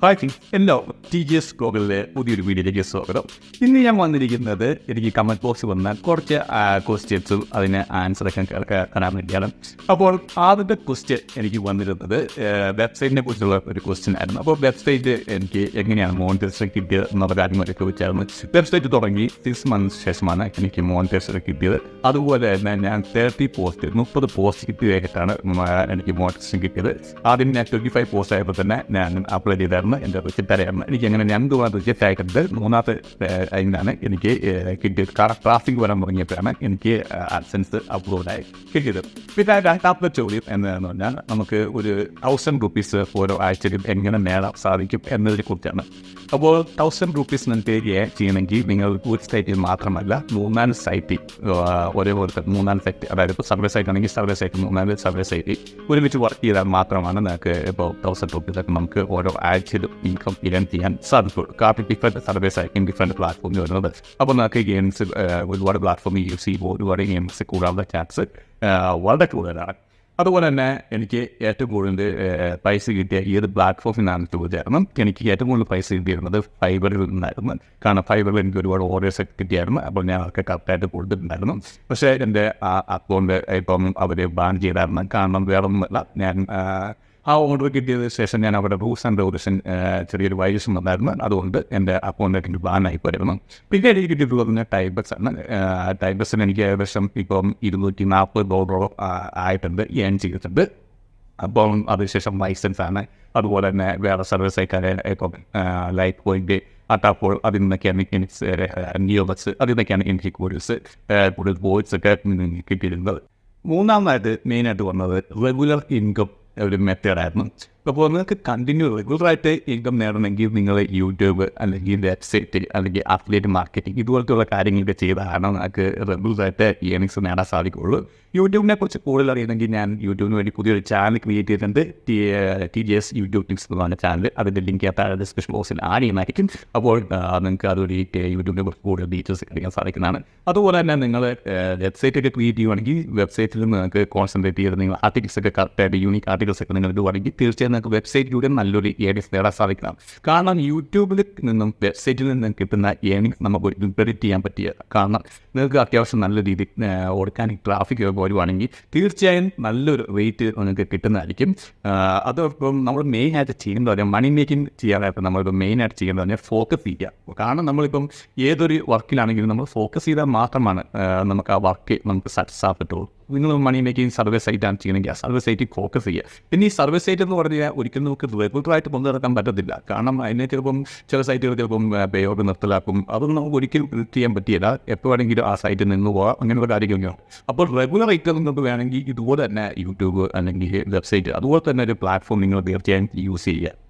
hi എല്ലാ T G S ഗോഗിളിലെ പുതിയൊരു വീഡിയോയിലേക്ക് സ്വാഗതം ഇന്ന് ഞാൻ വന്നിരിക്കുന്നത് എനിക്ക് കമൻറ്റ് ബോക്സ് വന്ന കുറച്ച് ക്വസ്റ്റ്യൻസും അതിന് ആൻസറൊക്കെ കാണാൻ വേണ്ടിയാണ് അപ്പോൾ ആദ്യത്തെ ക്വസ്റ്റ്യൻ എനിക്ക് വന്നിരുന്നത് വെബ്സൈറ്റിനെ കുറിച്ചുള്ള ഒരു ക്വസ്റ്റ്യൻ ആയിരുന്നു അപ്പോൾ വെബ്സൈറ്റ് എനിക്ക് എങ്ങനെയാണ് മോണിറ്റേഴ്സ് കിട്ടിയത് എന്നുള്ള കാര്യങ്ങളൊക്കെ ചോദിച്ചായിരുന്നു വെബ്സൈറ്റ് തുടങ്ങി സിക്സ് മന്ത്സ് ശേഷമാണ് എനിക്ക് മോണിറ്റേഴ്സ് കിട്ടിയത് അതുപോലെ തന്നെ ഞാൻ തേർട്ടി പോസ്റ്റ് മുപ്പത് പോസ്റ്റ് കിട്ടിയതായിട്ടാണ് എനിക്ക് മോണിറ്റേഴ്സ് കിട്ടിയത് ആദ്യം ഞാൻ ട്വൻറ്റി ഫൈവ് പോസ്റ്റ് ആയപ്പോൾ തന്നെ ഞാൻ അപ്ലൈ ചെയ്തായിരുന്നു എൻ്റെ റിസൾട്ട് അറിയാമായിരുന്നു എനിക്ക് അങ്ങനെ രണ്ട് തവണ റിസൾട്ട് ആയിട്ടുണ്ട് മൂന്നാമത്തെ അതിനാണ് എനിക്ക് ഏഹ്, കിട്ടിയത് കാരണം ട്രാഫിക് വരാൻ തുടങ്ങിയപ്പോഴാണ് എനിക്ക് അഡ്സൻസ് അപ്ലോഡായി കിട്ടിയത് പിന്നെ രണ്ടാമത്തെ ചോദ്യം എന്താണെന്ന് പറഞ്ഞാൽ നമുക്ക് ഒരു തൗസൻഡ് റുപ്പീസ് ഓരോ ആഴ്ചയിൽ എങ്ങനെ നേടാൻ സാധിക്കും എന്നതിനെ കുറിച്ചാണ് അപ്പോൾ തൗസൻഡ് റുപ്പീസ് നിങ്ങൾക്ക് ഏൺ ചെയ്യണമെങ്കിൽ നിങ്ങൾ ഒരു സൈറ്റിൽ മാത്രമല്ല മൂന്നാല് സൈറ്റിൽ ഒരേപോലത്തെ മൂന്നാല് സൈറ്റ് അതായത് ഇപ്പോൾ സർവേ സൈറ്റ് ആണെങ്കിൽ സർവേ സൈറ്റ് മൂന്നാല് സർവേ സൈറ്റിൽ ഒരുമിച്ച് വർക്ക് ചെയ്താൽ മാത്രമാണ് നിങ്ങൾക്ക് ഇപ്പോൾ തൗസൻഡ് റുപ്പീസൊക്കെ നമുക്ക് ഓരോ ആഴ്ചയിലും ഇൻകം ഇരൺ ചെയ്യാൻ സാധിക്കുള്ളൂ കാരണം ഡിഫറെൻറ്റ് സർവീസ് ആയിരിക്കും ഡിഫറെൻറ്റ് പ്ലാറ്റ്ഫോമിൽ വരുന്നത് അപ്പോൾ നമുക്ക് ഗെയിംസ് ഒരുപാട് പ്ലാറ്റ്ഫോമിൽ യൂസ് ചെയ്യുമ്പോൾ ഒരുപാട് ഗെയിംസ് കൂടാനുള്ള ചാൻസ് വളരെ കൂടുതലാണ് അതുപോലെ തന്നെ എനിക്ക് ഏറ്റവും കൂടുതൽ ഏഹ്, പൈസ കിട്ടിയ ഈ ഒരു പ്ലാറ്റ്ഫോമിൽ നിന്നാണ് ചോദിച്ചായിരുന്നു എനിക്ക് ഏറ്റവും കൂടുതൽ പൈസ കിട്ടിയിരുന്നത് ഫൈബറിൽ നിന്നായിരുന്നു കാരണം ഫൈബറിൽ എനിക്ക് ഒരുപാട് ഓർഡേഴ്സ് ഒക്കെ കിട്ടിയായിരുന്നു അപ്പോൾ ഞാൻ അതൊക്കെ കറക്റ്റായിട്ട് കൊടുത്തിട്ടുണ്ടായിരുന്നു പക്ഷേ എൻ്റെ ആ അക്കൗണ്ട് ഇപ്പം അവർ ബാൻ ചെയ്തായിരുന്നു കാരണം വേറെ ഒന്നുമല്ല ഞാൻ ആ, ആ ഓർഡർ കിട്ടിയതിന് ശേഷം ഞാൻ അവിടെ റൂൾസ് ആൻഡ് റെഗുലേഷൻ ചെറിയൊരു വൈരസും വന്നായിരുന്നു അതുകൊണ്ട് എൻ്റെ അക്കൗണ്ട് എനിക്ക് ബാനായി പോയിരുന്നു പിന്നെ എനിക്ക് കിട്ടിയിട്ടുള്ളത് പറഞ്ഞാൽ ടൈബക്സ് ആണ് ടൈബക്സിന് എനിക്ക് ഏകദേശം ഇപ്പം ഇരുന്നൂറ്റി നാൽപ്പത് ഡോളറോളം ആ, ആയിട്ടുണ്ട് ഏൺ ചെയ്തിട്ടുണ്ട് അപ്പം അതിനുശേഷം ലൈസൻസ് ആണ് അതുപോലെ തന്നെ വേറെ സർവീസ് ആയിക്കാരെ ഇപ്പം ലൈഫ് പോയിന്റ് അട്ടാപ്പോൾ അതിൽ നിന്നൊക്കെയാണ് എനിക്ക് നിയോബസ് അതിൽ നിന്നൊക്കെയാണ് എനിക്ക് കൂടുതൽ കൂടുതൽ വോയിസ് ഒക്കെ കിട്ടിയിരുന്നത് മൂന്നാമതായിട്ട് മെയിനായിട്ട് വന്നത് റെഗുലർ ഇൻകം ഒരു മെത്തേഡായിരുന്നു അപ്പോൾ നിങ്ങൾക്ക് കണ്ടിന്യൂ റെഗുലറായിട്ട് ഇൻകം നേടണമെങ്കിൽ നിങ്ങൾ യൂട്യൂബ് അല്ലെങ്കിൽ വെബ്സൈറ്റ് അല്ലെങ്കിൽ അഫിലിയേറ്റ് മാർക്കറ്റിംഗ് ഇതുപോലത്തുള്ള കാര്യങ്ങളൊക്കെ ചെയ്താണ് നിങ്ങൾക്ക് റെഗുലറായിട്ട് ഏണിങ്സ് നേടാൻ സാധിക്കുള്ളൂ യൂട്യൂബിനെ കുറിച്ച് കൂടുതൽ അറിയണമെങ്കിൽ ഞാൻ യൂട്യൂബിന് വേണ്ടി പുതിയൊരു ചാനൽ ക്രിയേറ്റ് ചെയ്തിട്ടുണ്ട് T T G S YouTube tips എന്ന് പറഞ്ഞ ചാനൽ അതിൻ്റെ ലിങ്ക് താഴെ ഡിസ്ക്രിപ്ഷൻ ബോക്സിൽ ആഡ് ചെയ്യുന്നതായിരിക്കും അപ്പോൾ ആ, നിങ്ങൾക്ക് അതൊരു യൂട്യൂബിനെ കുറിച്ച് കൂടുതൽ ഡീറ്റെയിൽസ് അറിയാൻ സാധിക്കുന്നതാണ് അതുപോലെ തന്നെ നിങ്ങൾ വെബ്സൈറ്റ് ഒക്കെ ക്രിയേറ്റ് ചെയ്യുവാണെങ്കിൽ വെബ്സൈറ്റിൽ നിങ്ങൾക്ക് കോൺസെൻട്രേറ്റ് ചെയ്ത് നിങ്ങൾ ആർട്ടിക്കിൾസ് ഒക്കെ കറക്റ്റായിട്ട് യൂണിക് ആർട്ടിക്കിൾസ് ഒക്കെ നിങ്ങൾ ഇടുവാണെങ്കിൽ തീർച്ചയായും നിങ്ങൾക്ക് വെബ്സൈറ്റിലൂടെ നല്ലൊരു ഏണിങ്സ് നേടാൻ സാധിക്കണം കാരണം യൂട്യൂബിൽ നിന്നും വെബ്സൈറ്റിൽ നിന്നും കിട്ടുന്ന ഏണിങ്സ് നമുക്ക് ഒരു പ്രെഡിക്റ്റ് ചെയ്യാൻ പറ്റിയ കാരണം നിങ്ങൾക്ക് അത്യാവശ്യം നല്ല രീതിയിൽ ഓർഗാനിക് ട്രാഫിക് ഒക്കെ വരുവാണെങ്കിൽ തീർച്ചയായും നല്ലൊരു റേറ്റ് നിങ്ങൾക്ക് കിട്ടുന്നതായിരിക്കും ആ, അതോടൊപ്പം നമ്മൾ മെയിനായിട്ട് ചെയ്യുന്നത് പറഞ്ഞാൽ മണി മേക്കിംഗ് ചെയ്യാനായിട്ട് നമ്മളിപ്പോൾ മെയിനായിട്ട് ചെയ്യുന്നത് പറഞ്ഞാൽ ഫോക്കസ് ചെയ്യുക കാരണം നമ്മളിപ്പം ഏതൊരു വർക്കിലാണെങ്കിലും നമ്മൾ ഫോക്കസ് ചെയ്താൽ മാത്രമാണ് ആ, നമുക്ക് ആ വർക്ക് നമുക്ക് സക്സസ് ആകത്തുള്ളൂ നിങ്ങൾ മണി മേക്കിംഗ് സർവേ സൈറ്റാണ് ചെയ്യണമെങ്കിൽ ആ സർവേ സൈറ്റിൽ ഫോക്കസ് ചെയ്യുക പിന്നെ ഈ സർവേ സൈറ്റ് എന്ന് പറഞ്ഞാൽ ഒരിക്കലും നമുക്ക് റെഗുലറായിട്ട് കൊണ്ടു നടക്കാൻ പറ്റത്തില്ല കാരണം അതിനെ ചിലപ്പം ചില സൈറ്റുകൾ ചിലപ്പം പേയോട് നിർത്തലാക്കും അതൊന്നും നമുക്ക് ഒരിക്കലും predict ചെയ്യാൻ പറ്റിയില്ല എപ്പോൾ വേണമെങ്കിലും ആ സൈറ്റിൽ നിന്ന് പോകാം അങ്ങനെയുള്ള കാര്യങ്ങളൊക്കെയാണ് അപ്പോൾ റെഗുലർ ഐറ്റം നിങ്ങൾക്ക് വേണമെങ്കിൽ ഇതുപോലെ തന്നെ യൂട്യൂബ് അല്ലെങ്കിൽ വെബ്സൈറ്റ് അതുപോലെ തന്നെ ഒരു പ്ലാറ്റ്ഫോം നിങ്ങൾ തീർച്ചയായും യൂസ് ചെയ്യുക